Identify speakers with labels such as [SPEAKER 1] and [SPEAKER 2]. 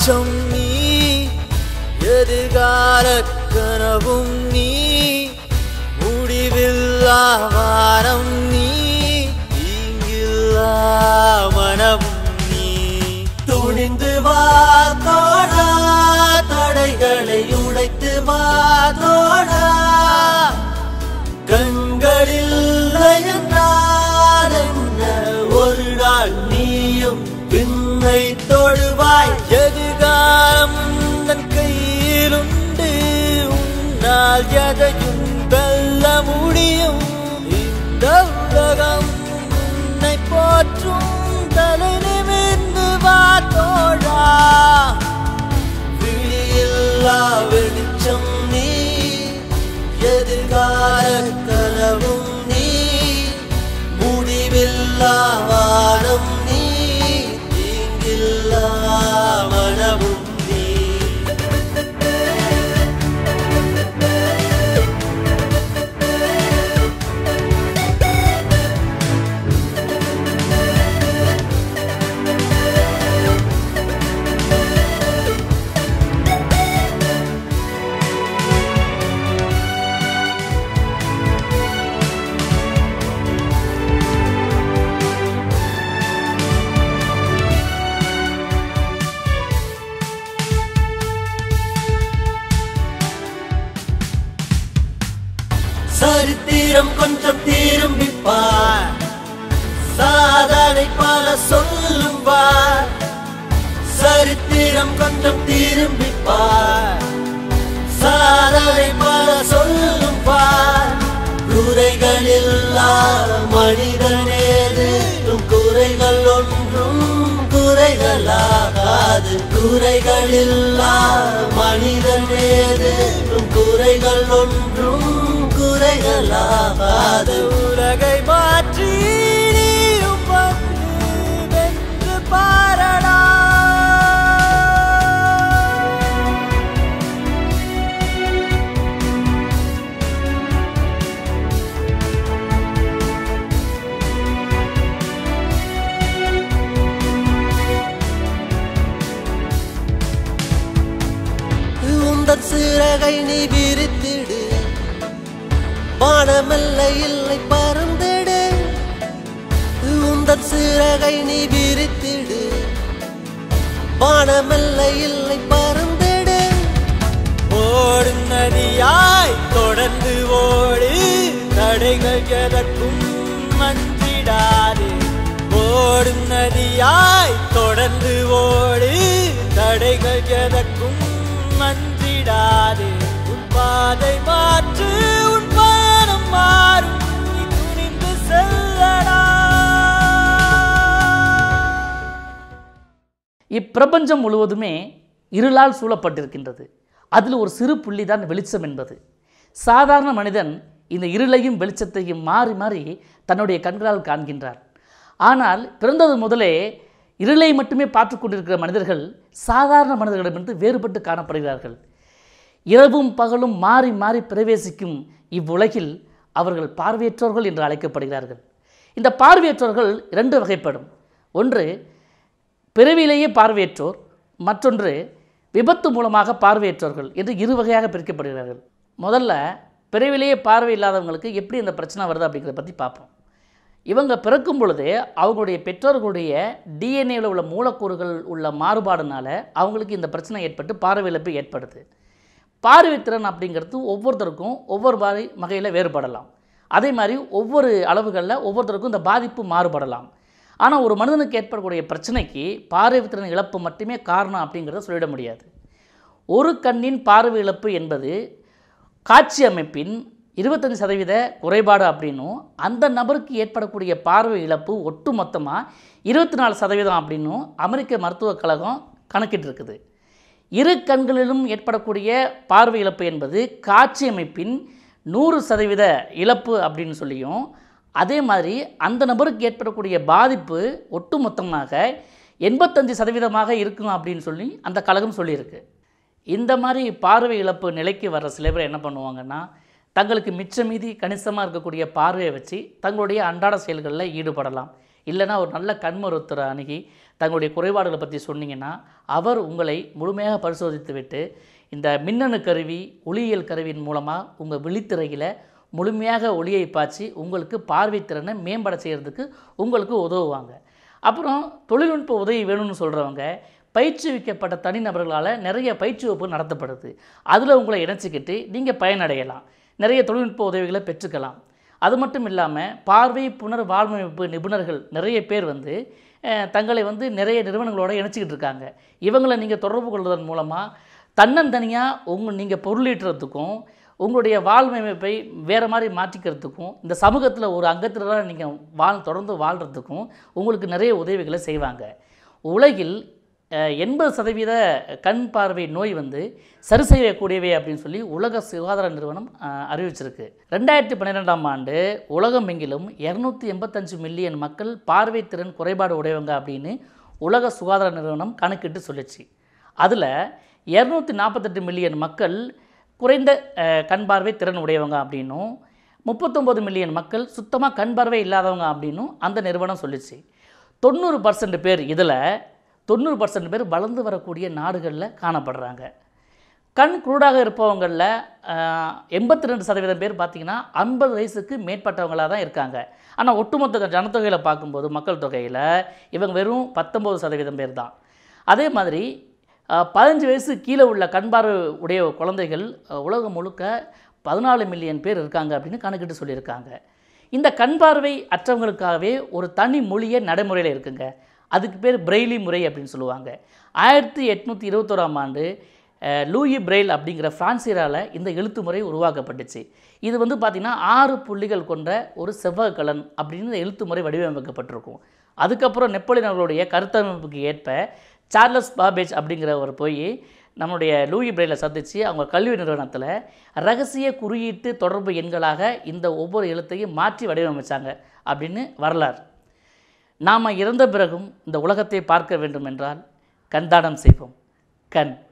[SPEAKER 1] வெளிச்சம் நீ எதிர்கால கனவும் நீ முடிவில்லா வாரம் நீ இங்கில்லா மனமும் நீ துணிந்து வா தோழா தடைகளை உடைத்து வா தோழா கண்களில் நயந்தாரென்ன ஒரு நாள் நீயும் பின்னை தொழுவாய் எதிர்காலம் தன் கையிலுண்டு உன்னால் எதையும் வெல்ல முடியும் இந்த உலகம் உன்னை போற்றும் தலை நிமிர்ந்து வா தோழா விழியில்லா வெளிச்சம் நீ எதிர்கால கனவும் நீ முடிவில்லா வானம் நீ தீங்கில்லா மனமும் நீ சரித்திரம் கொஞ்சம் திரும்பிப்பார் சாதனை பல சொல்லும் பார் சரித்திரம் கொஞ்சம் திரும்பிப்பார் சாதனை பல சொல்லும் பார் குறைகள் இல்லாத மனிதனேது உன் குறைகள் ஒன்றும் குறைகளாகாது குறைகள் இல்லாத மனிதனேது உன் குறைகள் ஒன்றும் குறைகளாகாது உலகை மாற்றி நீயும் வந்து வென்று பாரடா உந்தன் சிறகை நீ விரித்திடு வானமெல்ல இல்லை பறந்திடு உந்தன் சிறகை நீ விரித்திடு வானமெல்ல இல்லை பறந்திடு ஓடும் நதியாய் தொடர்ந்து ஓடு தடைகள் எதற்கும் மன்றிடாதே ஓடும் நதியாய் தொடர்ந்து ஓடு தடைகள் எதற்கும் மன்றிடாதே உன் பாதை மாற்று உன் பயணம் மாறும் நீ துணிந்து செல்லடா
[SPEAKER 2] இப்பிரபஞ்சம் முழுவதுமே இருளால் சூழப்பட்டிருக்கின்றது அதில் ஒரு சிறு புள்ளி தான் வெளிச்சம் என்பது சாதாரண மனிதன் இந்த இருளையும் வெளிச்சத்தையும் மாறி மாறி தன்னுடைய கண்களால் காண்கின்றார் ஆனால் பிறந்தது முதலே இருளை மட்டுமே பார்த்து கொண்டிருக்கிற மனிதர்கள் சாதாரண மனிதர்களிடமிருந்து வேறுபட்டு காணப்படுகிறார்கள் இரவும் பகலும் மாறி மாறி பிரவேசிக்கும் இவ்வுலகில் அவர்கள் பார்வையற்றோர்கள் என்று அழைக்கப்படுகிறார்கள் இந்த பார்வையற்றோர்கள் இரண்டு வகைப்படும் ஒன்று பிறவியிலேயே பார்வையற்றோர் மற்றொன்று விபத்து மூலமாக பார்வையற்றோர்கள் என்று இரு வகையாக பிரிக்கப்படுகிறார்கள் முதல்ல பிறவிலேயே பார்வை இல்லாதவங்களுக்கு எப்படி இந்த பிரச்சனை வருது அப்படிங்கிறத பற்றி பார்ப்போம் இவங்க பிறக்கும் பொழுதே அவங்களுடைய பெற்றோர்களுடைய டிஎன்ஏவில் உள்ள மூலக்கூறுகள் உள்ள மாறுபாடுனால அவங்களுக்கு இந்த பிரச்சனை ஏற்பட்டு பார்வை இழப்பு ஏற்படுது பார்வைத்திறன் அப்படிங்கிறது ஒவ்வொருத்தருக்கும் ஒவ்வொரு மாதிரி வகையில் வேறுபடலாம் அதே மாதிரி ஒவ்வொரு அளவுகளில் ஒவ்வொருத்தருக்கும் இந்த பாதிப்பு மாறுபடலாம் ஆனால் ஒரு மனிதனுக்கு ஏற்படக்கூடிய பிரச்சனைக்கு பார்வைத்திறன் இழப்பு மட்டுமே காரணம் அப்படிங்கிறத சொல்லிட முடியாது ஒரு கண்ணின் பார்வை இழப்பு என்பது காட்சி அமைப்பின் இருபத்தஞ்சி சதவீத குறைபாடு அப்படின்னும் அந்த நபருக்கு ஏற்படக்கூடிய பார்வை இழப்பு ஒட்டு மொத்தமாக இருபத்தி நாலு சதவீதம் அப்படின்னும் அமெரிக்க மருத்துவக் கழகம் கணக்கிட்டிருக்குது இரு கண்களிலும் ஏற்படக்கூடிய பார்வை இழப்பு என்பது காட்சி அமைப்பின் நூறு சதவீத இழப்பு அப்படின்னு சொல்லியும் அதே மாதிரி அந்த நபருக்கு ஏற்படக்கூடிய பாதிப்பு ஒட்டுமொத்தமாக எண்பத்தஞ்சு சதவீதமாக இருக்கும் அப்படின்னு சொல்லி அந்த கழகம் சொல்லியிருக்கு இந்த மாதிரி பார்வை இழப்பு நிலைக்கு வர்ற சில பேர் என்ன பண்ணுவாங்கன்னா தங்களுக்கு மிச்ச மீதி கணிசமாக இருக்கக்கூடிய பார்வையை வச்சு தங்களுடைய அன்றாட செயல்களில் ஈடுபடலாம் இல்லைன்னா ஒரு நல்ல கண் மருத்துவரை அணுகி தங்களுடைய குறைபாடுகளை பற்றி சொன்னீங்கன்னா அவர் உங்களை முழுமையாக பரிசோதித்து விட்டு இந்த மின்னணு கருவி ஒளியியல் கருவியின் மூலமாக உங்கள் விழித்திரையில் முழுமையாக ஒளியை பாய்ச்சி உங்களுக்கு பார்வைத்திறனை மேம்பட செய்கிறதுக்கு உங்களுக்கு உதவுவாங்க அப்புறம் தொழில்நுட்ப உதவி வேணும்னு சொல்கிறவங்க பயிற்றுவிக்கப்பட்ட தனிநபர்களால் நிறைய பயிற்சி வகுப்பு நடத்தப்படுது அதில் உங்களை இணைச்சிக்கிட்டு நீங்கள் பயனடையலாம் நிறைய தொழில்நுட்ப உதவிகளை பெற்றுக்கலாம் அது மட்டும் இல்லாமல் பார்வை புனர் வாழ்வமைப்பு நிபுணர்கள் நிறைய பேர் வந்து அஹ், தங்களை வந்து நிறைய நிறுவனங்களோட இணைச்சிக்கிட்டு இருக்காங்க இவங்களை நீங்கள் தொடர்பு கொள்வதன் மூலமாக தன்னந்தனியாக உங்கள் நீங்கள் பொருளீட்டுறதுக்கும் உங்களுடைய வாழ்வமைப்பை வேறு மாதிரி மாற்றிக்கிறதுக்கும் இந்த சமூகத்தில் ஒரு அங்கத்தினராக நீங்கள் வாழ் தொடர்ந்து வாழ்கிறதுக்கும் உங்களுக்கு நிறைய உதவிகளை செய்வாங்க உலகில் எண்பது சதவீத கண் பார்வை நோய் வந்து சரி செய்யக்கூடியவை அப்படின்னு சொல்லி உலக சுகாதார நிறுவனம் அஹ், அறிவிச்சிருக்கு ரெண்டாயிரத்தி பன்னிரெண்டாம் ஆண்டு உலகம் எங்கிலும் இரநூத்தி எண்பத்தஞ்சு மில்லியன் மக்கள் பார்வை திறன் குறைபாடு உடையவங்க அப்படின்னு உலக சுகாதார நிறுவனம் கணக்கிட்டு சொல்லிச்சு அதில் இரநூத்தி நாற்பத்தெட்டு மில்லியன் மக்கள் குறைந்த அஹ், கண் பார்வை திறன் உடையவங்க அப்படின்னும் முப்பத்தொம்பது மில்லியன் மக்கள் சுத்தமாக கண் பார்வை இல்லாதவங்க அப்படின்னும் அந்த நிறுவனம் சொல்லிச்சு தொண்ணூறு பர்சன்ட் பேர் இதில் தொண்ணூறு பர்சன்ட் பேர் வளர்ந்து வரக்கூடிய நாடுகளில் காணப்படுறாங்க கண் குருடாக இருப்பவங்களில் எண்பத்தி ரெண்டு சதவீதம் பேர் பார்த்திங்கன்னா ஐம்பது வயசுக்கு மேற்பட்டவங்களாக தான் இருக்காங்க ஆனால் ஒட்டுமொத்த ஜனத்தொகையில் பார்க்கும்போது மக்கள் தொகையில் இவங்க வெறும் பத்தொம்பது சதவீதம் பேர் தான் அதே மாதிரி அஹ், பதினஞ்சு வயசு கீழே உள்ள கண் பார்வை உடைய குழந்தைகள் அஹ், உலகம் முழுக்க பதினாலு மில்லியன் பேர் இருக்காங்க அப்படின்னு கணக்கிட்டு சொல்லியிருக்காங்க இந்த கண் பார்வை அற்றவங்களுக்காகவே ஒரு தனி மொழியே நடைமுறையில் இருக்குங்க அதுக்கு பேர் பிரெய்லி முறை அப்படின்னு சொல்லுவாங்க ஆயிரத்தி எட்நூற்றி இருபத்தோராம் ஆண்டு அஹ், லூயி பிரெயில் அப்படிங்கிற பிரான்சியரால் இந்த எழுத்து முறை உருவாக்கப்பட்டுச்சு இது வந்து பார்த்திங்கன்னா ஆறு புள்ளிகள் கொண்ட ஒரு செவ்வக கலன் அப்படின்னு இந்த எழுத்து முறை வடிவமைக்கப்பட்டிருக்கும் அதுக்கப்புறம் நெப்போலியன் அவர்களுடைய கருத்தமைப்புக்கு ஏற்ப சார்லஸ் பாபேஜ் அப்படிங்கிறவர் போய் நம்மளுடைய லூயி பிரெயில சந்தித்து அவங்க கல்வி நிறுவனத்தில் ரகசிய குறியீட்டு தொடர்பு எண்களாக இந்த ஒவ்வொரு எழுத்தையும் மாற்றி வடிவமைச்சாங்க அப்படின்னு வரலாறு நாம் இறந்த பிறகும் இந்த உலகத்தை பார்க்க வேண்டும் என்றால் கண்தானம் செய்வோம் கண்